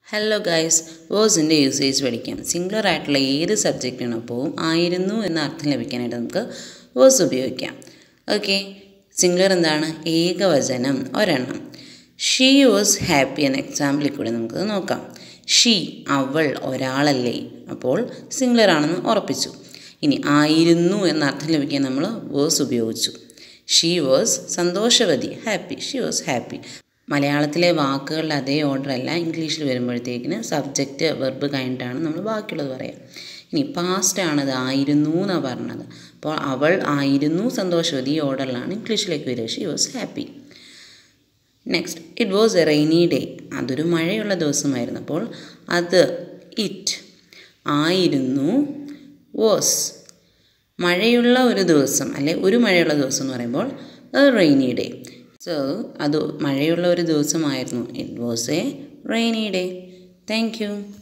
hello guys വേഴ്സിൻ്റെ usage പഠിക്കാം singular ആയിട്ടുള്ള ഏത് സബ്ജക്റ്റിനൊപ്പവും ആയിരുന്നു എന്ന അർത്ഥം ലഭിക്കാനായിട്ട് നമുക്ക് വേഴ്സ് ഉപയോഗിക്കാം ഓക്കെ സിംഗുലർ എന്താണ് ഏകവചനം ഒരെണ്ണം ഷീ വാസ് ഹാപ്പി എന്ന എക്സാമ്പിളിൽ കൂടി നമുക്ക് നോക്കാം ഷീ അവൾ ഒരാളല്ലേ അപ്പോൾ സിംഗുലർ ആണെന്ന് ഉറപ്പിച്ചു ഇനി ആയിരുന്നു എന്ന അർത്ഥം ലഭിക്കാൻ നമ്മൾ വേഴ്സ് ഉപയോഗിച്ചു ഷീ വാസ് സന്തോഷവതി ഹാപ്പി ഷീ വാസ് ഹാപ്പി മലയാളത്തിലെ വാക്കുകളുടെ അതേ ഓർഡർ അല്ല ഇംഗ്ലീഷിൽ വരുമ്പോഴത്തേക്കിന് സബ്ജക്റ്റ് വെർബ് കഴിഞ്ഞിട്ടാണ് നമ്മൾ ബാക്കിയുള്ളത് പറയാം ഇനി പാസ്റ്റ് ആണത് ആയിരുന്നു എന്നാണ് പറഞ്ഞത് അപ്പോൾ അവൾ ആയിരുന്നു സന്തോഷവതി ഈ ഓർഡറിലാണ് ഇംഗ്ലീഷിലേക്ക് വരിക she was happy next it was a rainy day അതൊരു മഴയുള്ള ദിവസമായിരുന്നു അപ്പോൾ അത് ഇറ്റ് ആയിരുന്നു വാസ് മഴയുള്ള ഒരു ദിവസം അല്ലെ ഒരു മഴയുള്ള ദിവസം എന്ന് പറയുമ്പോൾ റെയിനി ഡേ സോ അത് മഴയുള്ള ഒരു ദിവസമായിരുന്നു it was a rainy day thank U